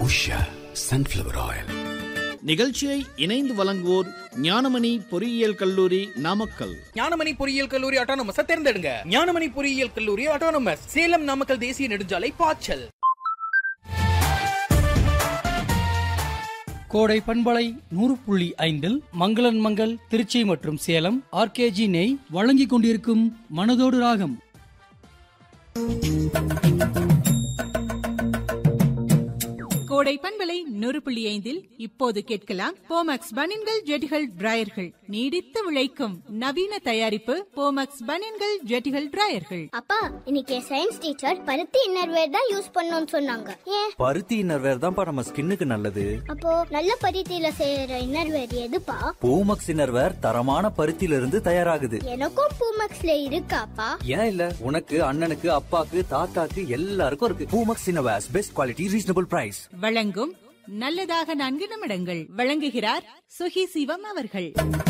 Usha sunflower oil நிகழ்ச்சியை இணைந்து வழங்குவோர் ஞானமணி பொறியியல் கல்லூரி நாமக்கல் ஞானமணி பொறியியல் கல்லூரி ஆட்டோனமஸ் தேர்ந்தெடுங்க ஞானமணி பொறியியல் கல்லூரி ஆட்டோனமஸ் சேலம் நாமக்கல் தேசிய நெடுஞ்சாலை பாய்ச்சல் கோடை பண்பலை நூறு புள்ளி ஐந்தில் மங்களன் மங்கள் திருச்சி மற்றும் சேலம் ஆர்கேஜி நெய் வழங்கிக் கொண்டிருக்கும் மனதோடு ராகம் கோடை பண்பலை நூறு புள்ளி ஐந்தில் இப்போது கேட்கலாம் போமக்ஸ் பனின்கள் ஜெட்டிகள் டிராயர்கள் நீடித்து விளைக்கும் நவீன தயாரிப்பு போமக்ஸ் பனின்கள் ஜெட்டிகள் டிராயர்கள் அப்பா இன்னைக்கு சயின்ஸ் டீச்சர் பருத்தி இன்னர்வேர் தான் யூஸ் பண்ணணும்னு சொன்னாங்க ஏன் பருத்தி இன்னர்வேர் தான்ப்பா நம்ம ஸ்கின்னுக்கு நல்லது அப்போ நல்ல பருத்தியில செய்யற இன்னர்வேர் எதுப்பா பூமக்ஸ் இன்னர்வேர் தரமான பருத்தியில இருந்து தயாராகுது எனக்கும் பூமக்ஸ்ல இருக்காப்பா ஏன் இல்ல உனக்கு அண்ணனுக்கு அப்பாக்கு தாத்தாக்கு எல்லாருக்கும் இருக்கு Poomex innerwears best quality reasonable price வழங்கும் நல்லதாக நான்கு நிமிடங்கள் வழங்குகிறார் சுகி சிவம் அவர்கள்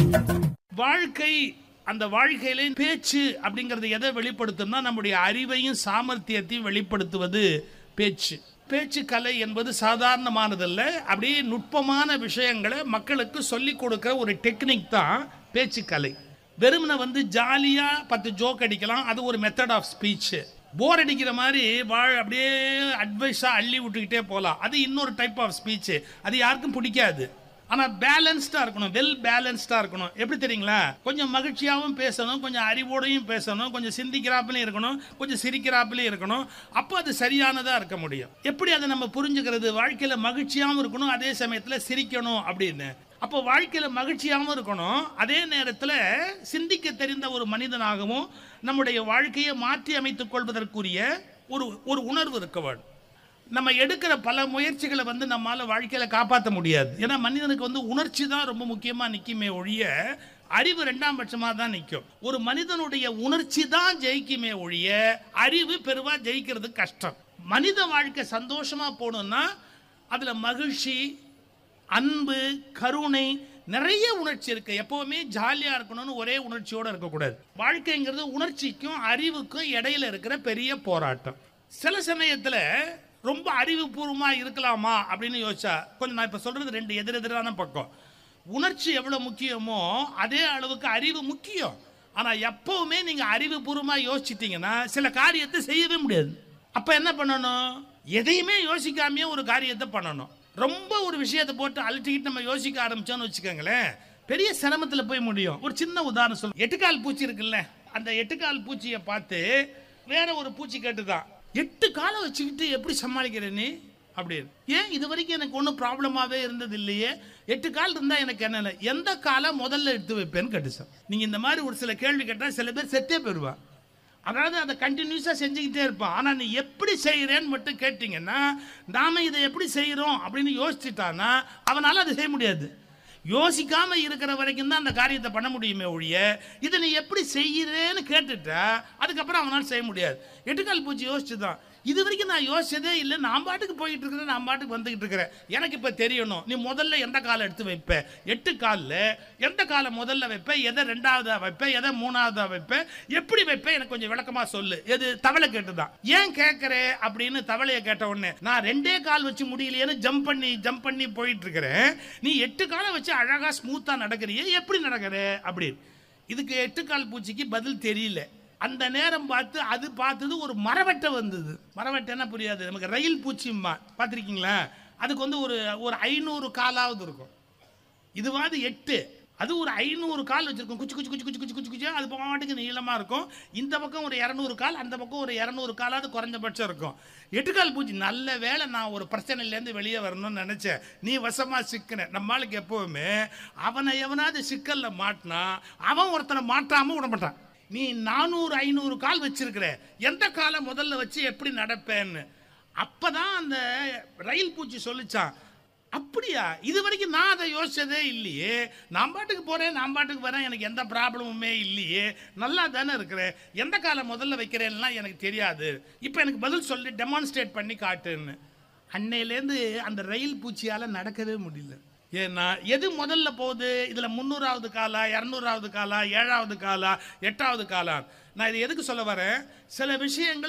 வாழ்க்கை அந்த வாழ்க்கையில பேச்சு அப்படிங்கறது எதை வெளிப்படுத்தும்னா நம்முடைய அறிவையும் சாமர்த்தியத்தையும் வெளிப்படுத்துவது பேச்சு பேச்சு கலை என்பது சாதாரணமானதல்ல அப்படியே நுட்பமான விஷயங்களை மக்களுக்கு சொல்லிக் கொடுக்கிற ஒரு டெக்னிக் தான் பேச்சு கலை வெறுமனை வந்து ஜாலியா பத்து ஜோக் அடிக்கலாம் அது ஒரு மெத்தட் ஆஃப் ஸ்பீச் போர் அடிக்கிற மாதிரி வாழ் அப்படியே அட்வைஸாக அள்ளி விட்டுக்கிட்டே போகலாம் அது இன்னொரு டைப் ஆஃப் ஸ்பீச் அது யாருக்கும் பிடிக்காது ஆனால் பேலன்ஸ்டாக இருக்கணும் வெல் பேலன்ஸ்டாக இருக்கணும் எப்படி தெரியுங்களா கொஞ்சம் மகிழ்ச்சியாகவும் பேசணும் கொஞ்சம் அறிவோடையும் பேசணும் கொஞ்சம் சிந்திக்கிறாப்பிலையும் இருக்கணும் கொஞ்சம் சிரிக்கிறாப்பிலையும் இருக்கணும் அப்போ அது சரியானதாக இருக்க முடியும் எப்படி அதை நம்ம புரிஞ்சுக்கிறது வாழ்க்கையில் மகிழ்ச்சியாகவும் இருக்கணும் அதே சமயத்தில் சிரிக்கணும் அப்படின்னு அப்போ வாழ்க்கையில் மகிழ்ச்சியாகவும் இருக்கணும் அதே நேரத்தில் சிந்திக்க தெரிந்த ஒரு மனிதனாகவும் நம்முடைய வாழ்க்கையை மாற்றி அமைத்துக் கொள்வதற்குரிய ஒரு ஒரு உணர்வு இருக்க வேண்டும் நம்ம எடுக்கிற பல முயற்சிகளை வந்து நம்மால வாழ்க்கையில காப்பாற்ற முடியாது ஏன்னா மனிதனுக்கு வந்து உணர்ச்சி தான் ரொம்ப முக்கியமா நிக்குமே ஒழிய அறிவு ரெண்டாம் பட்சமாக தான் நிற்கும் ஒரு மனிதனுடைய உணர்ச்சி தான் ஜெயிக்குமே ஒழிய அறிவு பெருவா ஜெயிக்கிறது கஷ்டம் மனித வாழ்க்கை சந்தோஷமா போகணும்னா அதுல மகிழ்ச்சி அன்பு கருணை நிறைய உணர்ச்சி இருக்கு எப்பவுமே ஜாலியா இருக்கணும்னு ஒரே உணர்ச்சியோட இருக்கக்கூடாது வாழ்க்கைங்கிறது உணர்ச்சிக்கும் அறிவுக்கும் இடையில இருக்கிற பெரிய போராட்டம் சில சமயத்துல ரொம்ப அறிவுபூர்வமா இருக்கலாமா அப்படின்னு யோசிச்சா கொஞ்சம் நான் இப்ப சொல்றது ரெண்டு எதிரெதிரான பக்கம் உணர்ச்சி எவ்வளவு முக்கியமோ அதே அளவுக்கு அறிவு முக்கியம் ஆனா எப்பவுமே நீங்க அறிவுபூர்வமா யோசிச்சிட்டீங்கன்னா சில காரியத்தை செய்யவே முடியாது அப்ப என்ன பண்ணணும் எதையுமே யோசிக்காமயே ஒரு காரியத்தை பண்ணணும் ரொம்ப ஒரு விஷயத்தை போட்டு அலட்டிக்கிட்டு நம்ம யோசிக்க ஆரம்பிச்சோம்னு வச்சுக்கோங்களேன் பெரிய சிரமத்தில் போய் முடியும் ஒரு சின்ன உதாரணம் சொல்ல எட்டுக்கால் பூச்சி இருக்குல்ல அந்த எட்டுக்கால் பூச்சியை பார்த்து வேற ஒரு பூச்சி கேட்டுதான் எட்டு காலை வச்சுக்கிட்டு எப்படி சமாளிக்கிற நீ அப்படின்னு ஏன் இது வரைக்கும் எனக்கு ஒன்றும் ப்ராப்ளமாகவே இருந்தது இல்லையே எட்டு கால் இருந்தால் எனக்கு என்ன இல்லை எந்த காலை முதல்ல எடுத்து வைப்பேன்னு கேட்டுச்சான் நீங்கள் இந்த மாதிரி ஒரு சில கேள்வி கேட்டால் சில பேர் செத்தே போயிடுவான் அதாவது அதை கண்டினியூஸாக செஞ்சுக்கிட்டே இருப்பான் ஆனால் நீ எப்படி செய்கிறேன்னு மட்டும் கேட்டிங்கன்னா நாம இதை எப்படி செய்கிறோம் அப்படின்னு யோசிச்சுட்டான்னா அவனால் அதை செய்ய முடியாது யோசிக்காம இருக்கிற வரைக்கும் தான் அந்த காரியத்தை பண்ண முடியுமே ஒழிய இதை நீ எப்படி செய்கிறேன்னு கேட்டுட்டா அதுக்கப்புறம் அவனால் செய்ய முடியாது எட்டுக்கால் பூச்சி யோசிச்சு தான் இது வரைக்கும் நான் யோசிச்சதே இல்லை நான் பாட்டுக்கு போயிட்டு இருக்கிறேன் நான் பாட்டுக்கு வந்துகிட்டு இருக்கிறேன் எனக்கு இப்போ தெரியணும் நீ முதல்ல எந்த காலை எடுத்து வைப்ப எட்டு காலில் எந்த காலை முதல்ல வைப்ப எதை ரெண்டாவதா வைப்ப எதை மூணாவதா வைப்ப எப்படி வைப்ப எனக்கு கொஞ்சம் விளக்கமா சொல்லு எது தவளை கேட்டுதான் ஏன் கேட்கற அப்படின்னு தவளையை கேட்ட உடனே நான் ரெண்டே கால் வச்சு முடியலையேன்னு ஜம்ப் பண்ணி ஜம்ப் பண்ணி போயிட்டு இருக்கிறேன் நீ எட்டு காலை வச்சு அழகா ஸ்மூத்தா நடக்கிறியே எப்படி நடக்கிற அப்படின்னு இதுக்கு எட்டு கால் பூச்சிக்கு பதில் தெரியல அந்த நேரம் பார்த்து அது பார்த்தது ஒரு மரவட்டை வந்தது மரவட்டைன்னா புரியாது நமக்கு ரயில் பூச்சிம்மா பார்த்துருக்கீங்களா அதுக்கு வந்து ஒரு ஒரு ஐநூறு காலாவது இருக்கும் இதுவாது எட்டு அது ஒரு ஐநூறு கால் வச்சிருக்கும் குச்சி குச்சி குச்சி குச்சி குச்சி குச்சி குச்சி அது பாட்டுக்கு நீளமாக இருக்கும் இந்த பக்கம் ஒரு இரநூறு கால் அந்த பக்கம் ஒரு இரநூறு காலாவது குறைஞ்சபட்சம் இருக்கும் எட்டுக்கால் பூச்சி நல்ல வேளை நான் ஒரு பிரச்சனையிலேருந்து வெளியே வரணும்னு நினச்சேன் நீ வசமாக சிக்கின நம்மளுக்கு எப்போவுமே அவனை எவனாவது சிக்கலில் மாட்டினா அவன் ஒருத்தனை மாட்டாமல் விட மாட்டான் நீ நானூறு ஐநூறு கால் வச்சிருக்கிற எந்த காலை முதல்ல வச்சு எப்படி நடப்பேன்னு அப்பதான் அந்த ரயில் பூச்சி சொல்லிச்சான் அப்படியா இது வரைக்கும் நான் அதை யோசிச்சதே இல்லையே நான் பாட்டுக்கு போறேன் நான் பாட்டுக்கு வரேன் எனக்கு எந்த ப்ராப்ளமுமே இல்லையே நல்லா தானே இருக்கிறேன் எந்த காலம் முதல்ல வைக்கிறேன்லாம் எனக்கு தெரியாது இப்போ எனக்கு பதில் சொல்லி டெமான்ஸ்ட்ரேட் பண்ணி காட்டுன்னு அன்னையிலேருந்து அந்த ரயில் பூச்சியால் நடக்கவே முடியல ஏன்னா எது முதல்ல போகுது இதில் முந்நூறாவது காலா இரநூறாவது காலா ஏழாவது காலா எட்டாவது காலா நான் இது எதுக்கு சொல்ல வரேன் சில விஷயங்கள்